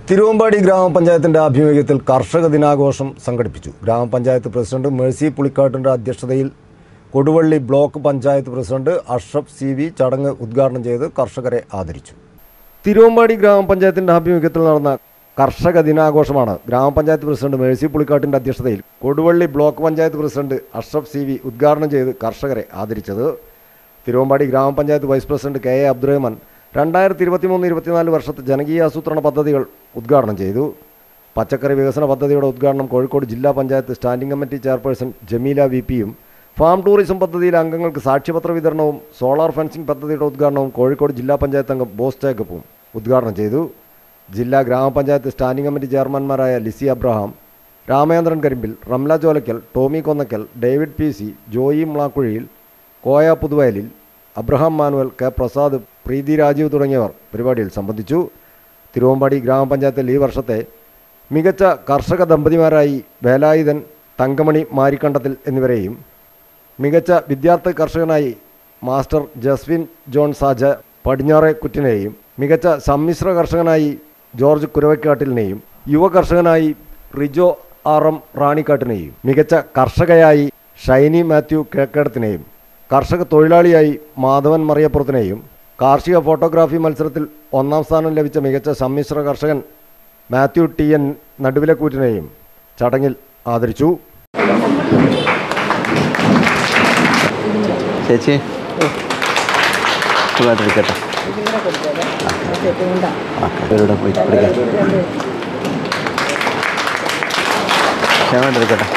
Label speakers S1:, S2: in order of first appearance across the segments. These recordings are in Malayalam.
S1: തിരുവമ്പാടി ഗ്രാമപഞ്ചായത്തിന്റെ ആഭിമുഖ്യത്തിൽ കർഷക ദിനാഘോഷം സംഘടിപ്പിച്ചു ഗ്രാമപഞ്ചായത്ത് പ്രസിഡന്റ് മേഴ്സി പുളിക്കാട്ടിന്റെ അധ്യക്ഷതയിൽ Koduvally block panchayat president Ashraf C V ചടങ്ങ് ഉദ്ഘാടനം ചെയ്ത് കർഷകരെ ആദരിച്ചു തിരുവമ്പാടി ഗ്രാമപഞ്ചായത്തിന്റെ ആഭിമുഖ്യത്തിൽ നടന്ന കർഷക ദിനാഘോഷമാണ് ഗ്രാമപഞ്ചായത്ത് പ്രസിഡന്റ് മേഴ്സി പുളിക്കാട്ടിന്റെ അധ്യക്ഷതയിൽ Koduvally block panchayat president Ashraf C V ഉദ്ഘാടനം ചെയ്ത് കർഷകരെ ആദരിച്ചത് തിരുവമ്പാടി ഗ്രാമപഞ്ചായത്ത് vice president K A Abdurahman രണ്ടായിരത്തി ഇരുപത്തിമൂന്ന് ഇരുപത്തിനാല് വർഷത്തെ ജനകീയ ആസൂത്രണ പദ്ധതികൾ ഉദ്ഘാടനം ചെയ്തു പച്ചക്കറി വികസന പദ്ധതിയുടെ ഉദ്ഘാടനം കോഴിക്കോട് ജില്ലാ panchayat standing committee chairperson Jameela V പിയും ഫാം ടൂറിസം പദ്ധതിയിലെ അംഗങ്ങൾക്ക് സാക്ഷ്യപത്ര വിതരണവും സോളാർ ഫെൻസിംഗ് പദ്ധതിയുടെ ഉദ്ഘാടനവും കോഴിക്കോട് ജില്ലാ പഞ്ചായത്ത് അംഗം ബോസ് ജേക്കബും ഉദ്ഘാടനം ചെയ്തു ജില്ലാ ഗ്രാമപഞ്ചായത്ത് സ്റ്റാൻഡിംഗ് കമ്മിറ്റി ചെയർമാൻമാരായ Lissy Abraham Ramachandran Karimbil Ramla Cholakkal Tomy Konnakkal David P C Joy Mulakkuzhiyil Koya Puthuvayalil Abraham Manuel K Prasad Preethi Rajeev തുടങ്ങിയവർ പരിപാടിയിൽ സംബന്ധിച്ചു തിരുവമ്പാടി ഗ്രാമപഞ്ചായത്തിൽ ഈ വർഷത്തെ മികച്ച കർഷക ദമ്പതിമാരായി വേലായുധൻ തങ്കമണി മാരിക്കണ്ടത്തിൽ എന്നിവരെയും മികച്ച വിദ്യാർത്ഥി കർഷകനായി മാസ്റ്റർ ജസ്വിൻ ജോൺ സാജ പടിഞ്ഞാറെ കുറ്റിനെയും മികച്ച സമ്മിശ്ര കർഷകനായി ജോർജ് കുരവക്കാട്ടിലിനെയും യുവ കർഷകനായി റിജോ ആർ എം റാണിക്കാട്ടിനെയും മികച്ച കർഷകയായി ഷൈനി മാത്യു കേക്കേടത്തിനെയും കർഷക തൊഴിലാളിയായി മാധവൻ മറിയപ്പുറത്തിനെയും കാർഷിക ഫോട്ടോഗ്രാഫി മത്സരത്തിൽ ഒന്നാം സ്ഥാനം ലഭിച്ച മികച്ച സമ്മിശ്ര കർഷകൻ മാത്യു ടി എൻ നടുവിലക്കൂറ്റിനെയും ചടങ്ങിൽ ആദരിച്ചു
S2: ചേച്ചി സുഖമായിട്ടിരിക്കട്ടെ ഇവരുടെ പോയി പഠിക്കാം ക്ഷമമായിട്ടിരിക്കട്ടെ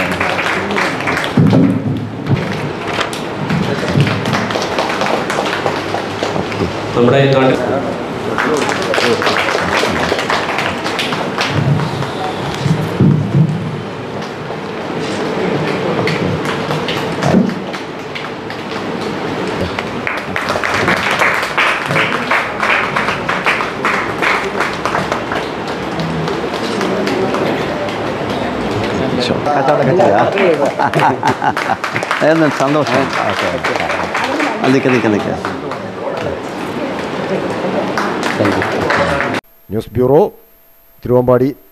S3: നമ്മുടെ നാട്ടിൽ
S2: കച്ചവടമൊക്കെ ചെയ്യാം അതൊന്നും സന്തോഷം ഓക്കെ നിൽക്ക നിൽക്ക നിൽക്ക thank you
S1: news bureau Thiruvambady